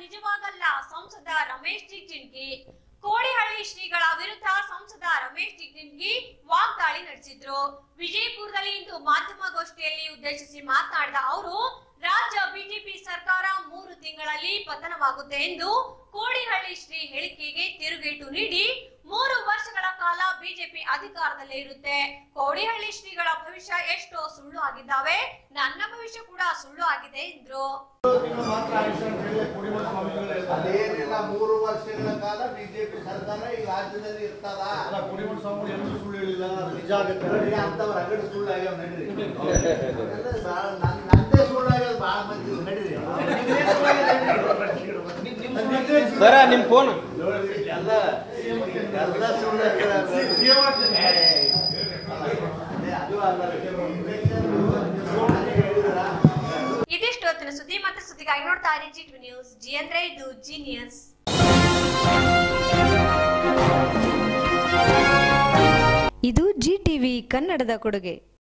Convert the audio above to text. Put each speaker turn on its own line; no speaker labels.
ನಿಜವಾಗಲ್ಲ ಸಂಸದ ರಮೇಶ್ ಜಿಗಜಿಣಗಿ ಕೋಡಿಹಳ್ಳಿ ಶ್ರೀಗಳ ವಿರುದ್ಧ ಸಂಸದ ರಮೇಶ್ ಜಿಗಜಿಣಗಿ ವಾಗ್ದಾಳಿ ನಡೆಸಿದ್ರು ವಿಜಯಪುರದಲ್ಲಿ ಇಂದು ಮಾಧ್ಯಮಗೋಷ್ಠಿಯಲ್ಲಿ ಉದ್ದೇಶಿಸಿ ಮಾತನಾಡಿದ ಅವರು ರಾಜ್ಯ ಬಿಜೆಪಿ ಸರ್ಕಾರ ಮೂರು ತಿಂಗಳಲ್ಲಿ ಪತನವಾಗುತ್ತೆ ಎಂದು ಕೋಡಿಹಳ್ಳಿ ಶ್ರೀ ಹೇಳಿಕೆಗೆ ತಿರುಗೇಟು ನೀಡಿ ಮೂರು ವರ್ಷಗಳ ಕಾಲ ಬಿಜೆಪಿ ಅಧಿಕಾರದಲ್ಲೇ ಇರುತ್ತೆ ಕೋಡಿಹಳ್ಳಿ ಶ್ರೀಗಳ ಭವಿಷ್ಯ ಎಷ್ಟೋ ಸುಳ್ಳು ಆಗಿದ್ದಾವೆ ನನ್ನ ಭವಿಷ್ಯ ಕೂಡ ಸುಳ್ಳು ಆಗಿದೆ ಎಂದ್ರು
ಅದೇನಿಲ್ಲ ಮೂರು ವರ್ಷಗಳ ಕಾಲ ಬಿಜೆಪಿ ಸರ್ಕಾರ ಈ ರಾಜ್ಯದಲ್ಲಿ ಇರ್ತದ
ಕುಡಿಮಠ ಸ್ವಾಮಿ ಎಂದೂ ಸುಳ್ಳು ಹೇಳಿಲ್ಲ ನಿಜ ಆಗುತ್ತೆ
ನಡ್ರಿ ಅಂತವ್ರ ಅಂಗಡಿ ಸುಳ್ಳು ಆಗ್ಯಾವ ನಡ್ರಿ ಎಲ್ಲ ಬಾಳ ನನ್- ನಂದೇ ಸುಳ್ಳು ಆಗ್ಯಾವ ಬಾಳ ಮಂದಿ ಇವ್ರು, ನಡ್ರಿ
ಸರ ನಿಮ್ ಫೋನ್
ಎಲ್ಲ ಎಲ್ಲ ಸುಳ್ಳು ಆಗ್ಯಾವ. ಅದೇ ಅದು ಅಲ್ಲ ಹೇಳಿದ್ರ
ಇದಿಷ್ಟು ಹೊತ್ತಿನ ಸುದ್ದಿ ಮತ್ತು ಸುದ್ದಿಗಾಗಿ ನೋಡ್ತಾ ಇರಿ ಜಿ ನ್ಯೂಸ್ ಜಿ ಅಂದ್ರೆ ಇದು ಜೀನಿಯಸ್
ಇದು ಜಿ ಟಿವಿ ಕನ್ನಡದ ಕೊಡುಗೆ